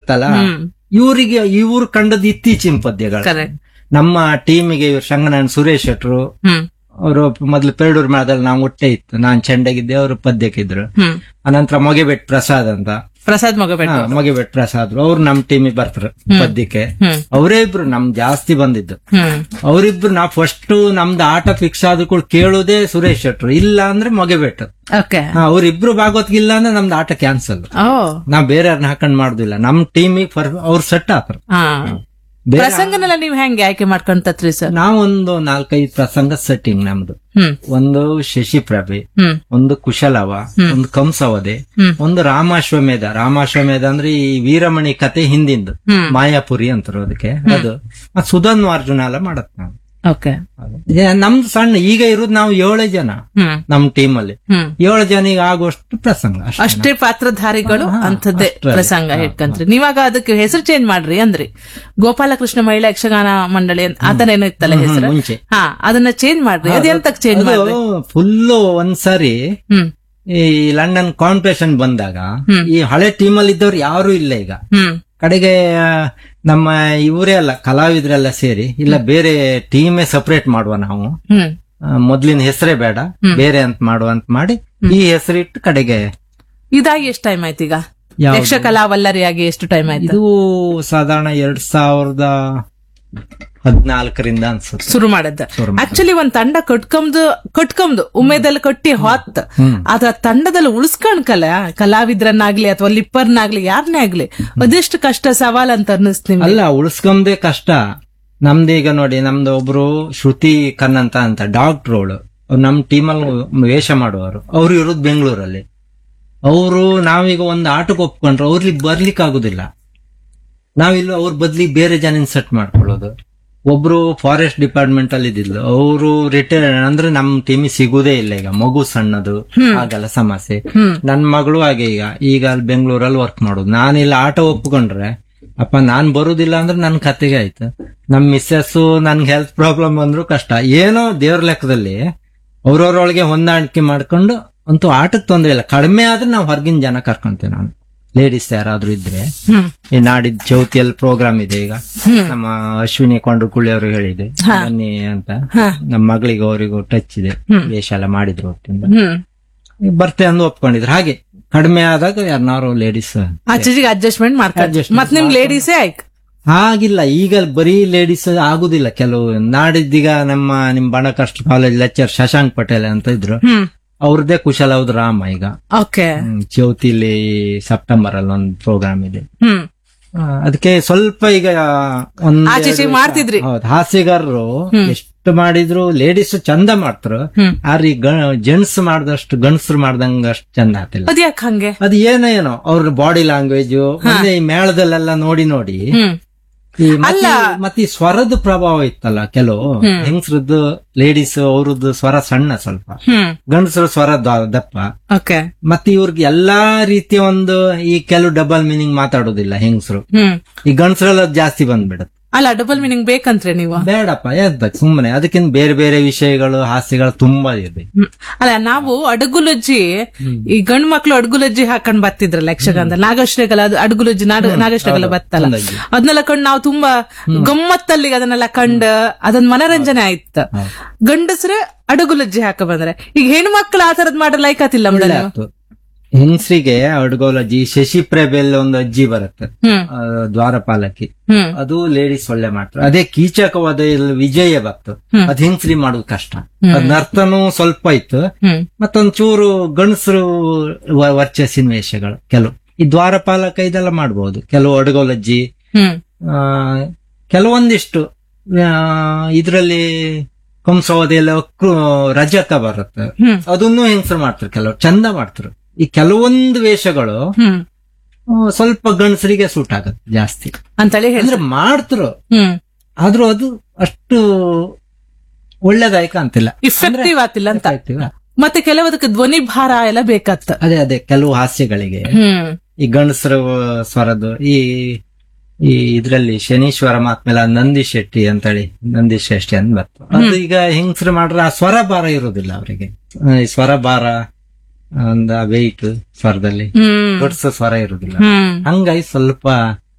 ಇರುತ್ತಲ್ಲ ಇವರಿಗೆ ಇವ್ರು ಕಂಡದ್ದು ಇತ್ತೀಚಿನ ಪದ್ಯಗಳು ಕರೆಕ್ಟ್ ನಮ್ಮ ಟೀಮಿಗೆ ಇವ್ರು ಶಂಗನಾರಾಯಣ ಸುರೇಶ್ ಶೆಟ್ರು ಹ್ಮ್ ಅವರು ಮೊದಲು ಪೇರೂರ್ ಮೇಳದಲ್ಲಿ ನಾವು ಒಟ್ಟೆ ಇತ್ತು ನಾನ್ ಚೆಂಡಗಿದ್ದೆ ಅವರು ಪದ್ಯಕ್ಕಿದ್ರು ಹ್ಮ್ ಅನಂತರ ಮೊಗೆಬೆಟ್ ಪ್ರಸಾದ್ ಅಂತ ಪ್ರಸಾದ್ ಮಗಬೇಡ ಹಾ, ಮೊಗೆಬೆಟ್ ಪ್ರಸಾದ್ ಅವ್ರು ನಮ್ ಟೀಮಿಗೆ ಬರ್ತಾರೆ ಪದ್ಯಕ್ಕೆ ಹ್ಮ್ ಅವರೇ ಇಬ್ರು ನಮ್ ಜಾಸ್ತಿ ಬಂದಿದ್ದು ಹ್ಮ್ ಅವರಿಬ್ರು ನಾ ಫಸ್ಟ್ ನಮ್ದು ಆಟ ಫಿಕ್ಸ್ ಆದ ಕೂಡ ಕೇಳುದೇ ಸುರೇಶ್ ಶೆಟ್ರು ಇಲ್ಲ ಅಂದ್ರೆ ಮೊಗೆಬೆಟ್ ಓಕೆ ಅವ್ರಿಬ್ರು ಭಾಗವತ್ಗಿಲ್ಲ ಅಂದ್ರೆ ನಮ್ದು ಆಟ ಕ್ಯಾನ್ಸಲ್ ಓ ನಾವ್ ಬೇರೆಯವ್ರನ್ನ ಹಾಕೊಂಡ್ ಮಾಡುದಿಲ್ಲ ನಮ್ ಟೀಮಿಗೆ ಅವ್ರು ಸೆಟ್ ಆತರ ಹಾ ಬೇರೆ ಪ್ರಸಂಗನೆಲ್ಲ ನೀವ್ ಹೆಂಗೆ ಆಯ್ಕೆ ಮಾಡ್ಕೊಂತತ್ರಿ ಸರ್ ನಾವೊಂದು ನಾಲ್ಕೈದು ಪ್ರಸಂಗ ಸೆಟ್ಟಿಂಗ್ ನಮ್ದು ಹ್ಮ್ ಒಂದು ಶಶಿಪ್ರಭೆ ಹ್ಮ್ ಒಂದು ಕುಶಲವ ಒಂದು ಕಂಸವದೆ ಹ್ಮ್. ಒಂದು ರಾಮಾಶ್ವಮೇಧ ರಾಮಾಶ್ವಮೇಧ ಅಂದ್ರೆ ಈ ವೀರಮಣಿ ಕತೆ ಹಿಂದಿಂದು ಹ್ಮ್ ಮಾಯಾಪುರಿ ಅಂತಾರ ಅದಕ್ಕೆ ಅದು ಮತ್ತೆ ಸುಧನ್ವ ಅರ್ಜುನ ಎಲ್ಲ ಮಾಡತ್ ನಾವು ಓಕೆ ಏ, ನಮ್ದು ಸಣ್ಣ ಈಗ ಇರೋದು ನಾವು ಏಳೇ ಜನ ಹ್ಮ್ ನಮ್ ಟೀಮ್ ಅಲ್ಲಿ ಹ್ಮ್ ಏಳು ಜನಿಗೆ ಆಗುವಷ್ಟು ಪ್ರಸಂಗ ಅಷ್ಟೇ. ಅಷ್ಟೇ ಪಾತ್ರಧಾರಿಗಳು ಹಾ, ಅಂಥದ್ದೇ ಅಷ್ಟೇ. ಪ್ರಸಂಗ ಹಿಡ್ಕಂತ್ರಿ ನೀವಾಗ ಅದಕ್ಕೆ ಹೆಸರು ಚೇಂಜ್ ಮಾಡ್ರಿ ಅಂದ್ರಿ ಗೋಪಾಲಕೃಷ್ಣ ಮಹಿಳಾ ಯಕ್ಷಗಾನ ಮಂಡಳಿ ಅಂತ ಆತರ ಏನೋ ಇತ್ತಲ್ಲ ಹ್ಮ್, ಹೆಸರು ಮುಂಚೆ ಹಾ ಅದನ್ನ ಚೇಂಜ್ ಮಾಡ್ರಿ ಅದೆಂತಕ್ ಚೇಂಜ್ ಮಾಡ್ರಿ ಫುಲ್ ಒಂದ್ಸರಿ ಹ್ಮ್ ಈ ಲಂಡನ್ ಕಾಂಪಿಟೇಷನ್ ಬಂದಾಗ ಹ್ಮ್. ಈ ಹಳೆ ಟೀಮ್ ಅಲ್ಲಿ ಇದ್ದವ್ರು ಯಾರು ಇಲ್ಲ ಈಗ ಹ್ಮ್ ಕಡೆಗೆ ಆ, ನಮ್ಮ ಇವರೇ ಅಲ್ಲ ಕಲಾವಿದರೆಲ್ಲ ಸೇರಿ ಇಲ್ಲ ಬೇರೆ ಟೀಮೇ ಸಪರೇಟ್ ಮಾಡುವ ನಾವು ಹ್ಮ್ ಆ, ಮೊದ್ಲಿನ ಹೆಸರೇ ಬೇಡ ಬೇರೆ ಅಂತ ಮಾಡುವ ಅಂತ ಮಾಡಿ ಈ ಹೆಸರಿಟ್ಟು ಕಡೆಗೆ ಇದಾಗಿ ಎಷ್ಟು ಟೈಮ್ ಆಯ್ತು ಈಗ ಯಾವ್ದು? ಯಕ್ಷಕಲಾ ವಲ್ಲರಿಯಾಗಿ ಎಷ್ಟು ಟೈಮ್ ಆಯ್ತು ಇದು ಸಾಧಾರಣ ಎರಡ್ ಸಾವಿರದ ಹದಿನಾಲ್ಕರಿಂದ ಅನ್ಸುತ್ತೆ ಶುರು ಮಾಡದ್ದ ಶುರು ಮಾಡಿದ್ದು. ಆಕ್ಚುಲಿ ಒಂದ್ ತಂಡ ಕಟ್ಕೊಂದು ಕಟ್ಕೊಂದು ಉಮೇದಲ್ಲಿ ಕಟ್ಟಿ ಹೊತ್ ಹ್ಮ್. ಅದ ತಂಡದಲ್ಲಿ ಉಳಿಸ್ಕೊಂಡ್ಕಲ್ಲ ಕಲಾವಿದ್ರನ್ನಾಗ್ಲಿ ಅಥವಾ ಲಿಪ್ಪರ್ನಾಗ್ಲಿ ಯಾರನ್ನೇ ಆಗ್ಲಿ ಅದೆಷ್ಟು ಕಷ್ಟ ಸವಾಲ್ ಅಂತ ಅನ್ನಿಸ್ತು ನಿಮ್ಗೆ ಅಲ್ಲ ಉಳಿಸ್ಕೊಂಬದೇ ಕಷ್ಟ ನಮ್ದು ಈಗ ನೋಡಿ ನಮ್ದು ಒಬ್ರು ಶ್ರುತಿ ಕನ್ನಂತ ಅಂತ ಡಾಕ್ಟ್ರೋಳು ಅವ್ರು ನಮ್ ಟೀಮಲ್ಲಿ ವೇಷ ಮಾಡುವವರು ಅವ್ರು ಇರೋದು ಬೆಂಗಳೂರಲ್ಲಿ ಅವರು ನಾವೀಗ ಒಂದು ಆಟಕ್ಕೆ ಒಪ್ಕೊಂಡ್ರೆ ಅವ್ರಿಗೆ ಬರ್ಲಿಕ್ಕೆ ಆಗುದಿಲ್ಲ ನಾವಿಲ್ಲ ಅವ್ರ ಬದ್ಲಿ ಬೇರೆ ಜನ ಸೆಟ್ ಮಾಡ್ಕೊಳ್ಳೋದು ಒಬ್ರು ಫಾರೆಸ್ಟ್ ಡಿಪಾರ್ಟ್ಮೆಂಟ್ ಅಲ್ಲಿ ಇದ್ದಿದ್ಲು ಅವರು ರಿಟೈರ್ ಅಂದ್ರೆ ನಮ್ ಟೀಮಿಗೆ ಸಿಗುದೇ ಇಲ್ಲ ಈಗ ಮಗು ಸಣ್ಣದು ಹಾಗೆಲ್ಲ ಸಮಸ್ಯೆ ಹ್ಮ್ ನನ್ ಮಗಳು ಹಾಗೆ ಈಗ ಈಗ ಅಲ್ಲಿ ಬೆಂಗಳೂರಲ್ಲಿ ವರ್ಕ್ ಮಾಡೋದು ನಾನಿಲ್ಲ ಆಟ ಒಪ್ಕೊಂಡ್ರೆ ಅಪ್ಪ ನಾನ್ ಬರುದಿಲ್ಲ ಅಂದ್ರೆ ನನ್ ಕತೆಗೆ ಆಯ್ತು ನಮ್ ಮಿಸ್ಸಸ್ ನನ್ಗೆ ಹೆಲ್ತ್ ಪ್ರಾಬ್ಲಮ್ ಅಂದ್ರು ಕಷ್ಟ ಏನೋ ದೇವ್ರ ಲೆಕ್ಕದಲ್ಲಿ ಅವ್ರವ್ರೊಳಗೆ ಹೊಂದಾಣಿಕೆ ಮಾಡ್ಕೊಂಡು ಅಂತೂ ಆಟಕ್ಕೆ ತೊಂದ್ರೆ ಇಲ್ಲ ಕಡಿಮೆ ಆದ್ರೆ ನಾವು ಹೊರಗಿನ ಜನ ಕರ್ಕೊಂತೇವೆ ನಾನು ಲೇಡೀಸ್ ಯಾರಾದ್ರೂ ಇದ್ರೆ ಹ್ಮ್ ಈ ನಾಡಿದ್ ಜ್ಯೋತಿಯಲ್ಲಿ ಪ್ರೋಗ್ರಾಮ್ ಇದೆ ಈಗ ಹ್ಮ್. ನಮ್ಮ ಅಶ್ವಿನಿ ಕೊಂಡ್ರುಕುಳಿ ಅವರು ಹೇಳಿದೆ ಬನ್ನಿ ಅಂತ ಹಾ. ನಮ್ಮ ಮಗಳಿಗೂ ಅವರಿಗೂ ಟಚ್ ಇದೆ ಹ್ಮ್. ವೇಷ ಎಲ್ಲ ಮಾಡಿದ್ರು ಒಟ್ಟಿಂದ ಹ್ಮ್ ಬರ್ತೆ ಅಂದು ಒಪ್ಕೊಂಡಿದ್ರು ಹಾಗೆ ಕಡಿಮೆ ಆದಾಗ ಯಾರನ್ನಾರು ಲೇಡೀಸ್ ಆಚೆಜಿಗೆ ಅಡ್ಜಸ್ಟ್ಮೆಂಟ್ ಮಾಡ್ಕೊಂಡು Adjustment ಮತ್ ನಿಮ್ ಲೇಡೀಸೇ ಆಯ್ತು ಆಗಿಲ್ಲ ಈಗ ಬರೀ ಲೇಡೀಸ್ ಆಗುದಿಲ್ಲ ಕೆಲವು ನಾಡಿದ್ದೀಗ ನಮ್ಮ ನಿಮ್ ಬಣಕಷ್ಟ ಕಾಲೇಜ್ ಲೆಕ್ಚರ್ ಶಶಾಂಕ್ ಪಟೇಲ್ ಅಂತ ಇದ್ರು ಹ್ಮ್ ಅವ್ರದ್ದೇ ಕುಶಲ ಹೌದು ರಾಮ ಈಗ ಓಕೆ ಹ್ಮ್, ಜ್ಯೋತಿಲಿ ಸೆಪ್ಟೆಂಬರ್ ಅಲ್ಲಿ ಒಂದು ಪ್ರೋಗ್ರಾಮ್ ಇದೆ ಹ್ಮ್ ಆ, ಅದಕ್ಕೆ ಸ್ವಲ್ಪ ಈಗ ಒಂದ್ ಆಚೆ ಈಚೆ ಎರಡು- ಮಾಡ್ತಿದ್ರಿ. ಹೌದು ಹಾಸ್ಯಗಾರರು ಎಷ್ಟು ಮಾಡಿದ್ರು ಲೇಡೀಸ್ ಚಂದ ಮಾಡ್ತಾರ ಹ್ಮ್ ಆದ್ರೆ ಜೆಂಟ್ಸ್ ಮಾಡ್ದಷ್ಟು ಗಂಡಸರು ಮಾಡ್ದಂಗ ಅಷ್ಟು ಚಂದ ಆಗ್ತಿಲ್ಲ ಅದ್ಯಾಕ್ ಹಂಗೆ ಅದು ಏನೋ ಏನೋ ಅವ್ರ ಬಾಡಿ ಲ್ಯಾಂಗ್ವೇಜ್ ಮತ್ತೆ ಈ ಮೇಳದಲ್ಲೆಲ್ಲ ನೋಡಿ ನೋಡಿ ಹ್ಮ್ ಈ ಮತ್ತೆ ಮತ್ತೆ ಈ ಸ್ವರದ ಪ್ರಭಾವ ಇತ್ತಲ್ಲ ಕೆಲವು ಹೆಂಗಸ್ರದ್ದು ಲೇಡೀಸ್ ಅವ್ರದ್ದು ಸ್ವರ ಸಣ್ಣ ಸ್ವಲ್ಪ ಹ್ಮ್ ಗಂಡಸರ ಸ್ವರ ದ- ದಪ್ಪ ಓಕೆ ಮತ್ತೆ ಇವ್ರಿಗೆ ಎಲ್ಲಾ ರೀತಿಯ ಒಂದು ಈ ಕೆಲವು ಡಬಲ್ ಮೀನಿಂಗ್ ಮಾತಾಡೋದಿಲ್ಲ ಹೆಂಗಸರು ಹ್ಮ್ ಈ ಗಂಡಸರೆಲ್ಲ ಜಾಸ್ತಿ ಬಂದ್ಬಿಡತ್ತೆ ಅಲ್ಲ ಡಬಲ್ ಮೀನಿಂಗ್ ಬೇಕಂತ್ರೆ ನೀವು ಬೇಡಪ್ಪ ಎಂತ ಸುಮ್ಮನೆ ಅದಕ್ಕಿಂತ ಬೇರೆ ಬೇರೆ ವಿಷಯಗಳು ಹಾಸ್ಯಗಳು ತುಂಬಾ ಇದೆ ಹ್ಮ್. ಅಲ್ಲ ನಾವು ಅಡಗುಲಜ್ಜಿ ಈ ಗಂಡ್ ಮಕ್ಳು ಅಡಗುಲಜ್ಜಿ ಹಾಕೊಂಡ್ ಬರ್ತಿದ್ರಲ್ಲ ಯಕ್ಷಗಾನದ ನಾಗಶ್ರೀಗಲ ಅದು ಅಡಗುಲಜ್ಜಿ ನಾಡ- ನಾಗಶ್ರೀಗಲ ಬತ್ತಲ್ಲ ಚಂದಾಗಿ. ಅದನ್ನೆಲ್ಲ ಕಂಡು ನಾವು ತುಂಬಾ ಗಮ್ಮತ್ತಲ್ಲಿ ಅದನ್ನೆಲ್ಲ ಕಂಡ್ ಅದೊಂದ್ ಮನರಂಜನೆ ಆಯ್ತು ಗಂಡಸ್ರೆ ಅಡಗುಲಜ್ಜಿ ಹಾಕ ಬಂದ್ರೆ ಈಗ ಹೆಣ್ಮಕ್ಳು ಆ ತರದ್ ಮಾಡೋ ಲೈಕತಿಲ್ಲ ಮೇಡಮ್ ಆಯ್ತು. ಹೆಂಗಸ್ರಿಗೆ ಅಡ್ಗೋಲಜ್ಜಿ ಶಶಿ ಪ್ರಭೆಲ್ ಒಂದು ಅಜ್ಜಿ ಬರುತ್ತೆ ಹ್ಮ್ ಆ, ದ್ವಾರಪಾಲಕಿ ಹ್ಮ್ ಅದು ಲೇಡೀಸ್ ಒಳ್ಳೆ ಮಾಡ್ತಾರೆ ಅದೇ ಕೀಚಕವಾದ ಇಲ್ಲಿ ವಿಜಯ ಭಕ್ತು ಹ್ಮ್. ಅದ್ ಹೆಂಗಸ್ರಿ ಮಾಡೋದು ಕಷ್ಟ ಅದ್ ನರ್ತನೂ ಸ್ವಲ್ಪ ಇತ್ತು ಹ್ಮ್ ಮತ್ತೊಂದ್ ಚೂರು ಗಂಡಸರು ವ- ವರ್ಚಸ್ಸಿನ ವೇಷಗಳು ಕೆಲವು ಈ ದ್ವಾರಪಾಲಕ ಇದೆಲ್ಲ ಮಾಡ್ಬೋದು ಕೆಲವು ಅಡಗೋಲಜ್ಜಿ ಹ್ಮ್ ಆ, ಕೆಲವೊಂದಿಷ್ಟು ಆ, ಇದ್ರಲ್ಲಿ ಕಂಸವದೆ ಎಲ್ಲ ಕ್ರು- ರಜಕ ಬರುತ್ತೆ ಹ್ಮ್ ಅದನ್ನು ಹೆಂಗಸರು ಮಾಡ್ತಾರೆ ಕೆಲವು ಚಂದ ಮಾಡ್ತಾರೆ ಈ ಕೆಲವೊಂದು ವೇಷಗಳು ಹ್ಮ್ ಆ, ಸ್ವಲ್ಪ ಗಂಡಸರಿಗೆ ಸೂಟ್ ಆಗತ್ತೆ ಜಾಸ್ತಿ ಅಂತೇಳಿ ಹೇಳಿ ಅಂದ್ರೆ ಮಾಡ್ತರು ಹ್ಮ್ ಆದ್ರೂ ಅದು ಅಷ್ಟು ಒಳ್ಳೇದಾಯ್ಕ ಅಂತಿಲ್ಲ ಇಫೆಕ್ಟಿವ್ ಆತಿಲ್ಲ ಅಂತ ಆಯ್ತಿವ? ಮತ್ತೆ ಕೆಲವದಕ್ಕೆ ಧ್ವನಿ ಭಾರ ಎಲ್ಲ ಬೇಕಾತ್ತ ಅದೇ ಅದೇ ಕೆಲವು ಹಾಸ್ಯಗಳಿಗೆ ಹ್ಮ್ ಈ ಗಂಡಸರ ಸ್ವರದ್ದು ಈ ಈ ಇದ್ರಲ್ಲಿ ಶನೀಶ್ವರ ಮಾತ್ಮೇಲೆ ನಂದಿ ಶೆಟ್ಟಿ ಅಂತೇಳಿ ನಂದಿ ಶ್ರೇಷ್ಠಿ ಅಂತ ಬರ್ತು ಅದು ಈಗ ಹೆಂಗಸರು ಮಾಡ್ರೆ ಆ ಸ್ವರ ಭಾರ ಇರೋದಿಲ್ಲ ಅವರಿಗೆ ಈ ಸ್ವರ ಭಾರ ಒಂದು ವೆಯ್ಟ್ ಸ್ವರದಲ್ಲಿ ಹ್ಮ್ ದೊಡ್ಡ ಸ್ವರ ಇರುದಿಲ್ಲ ಹ್ಮ್ ಹಂಗಾಗಿ ಸ್ವಲ್ಪ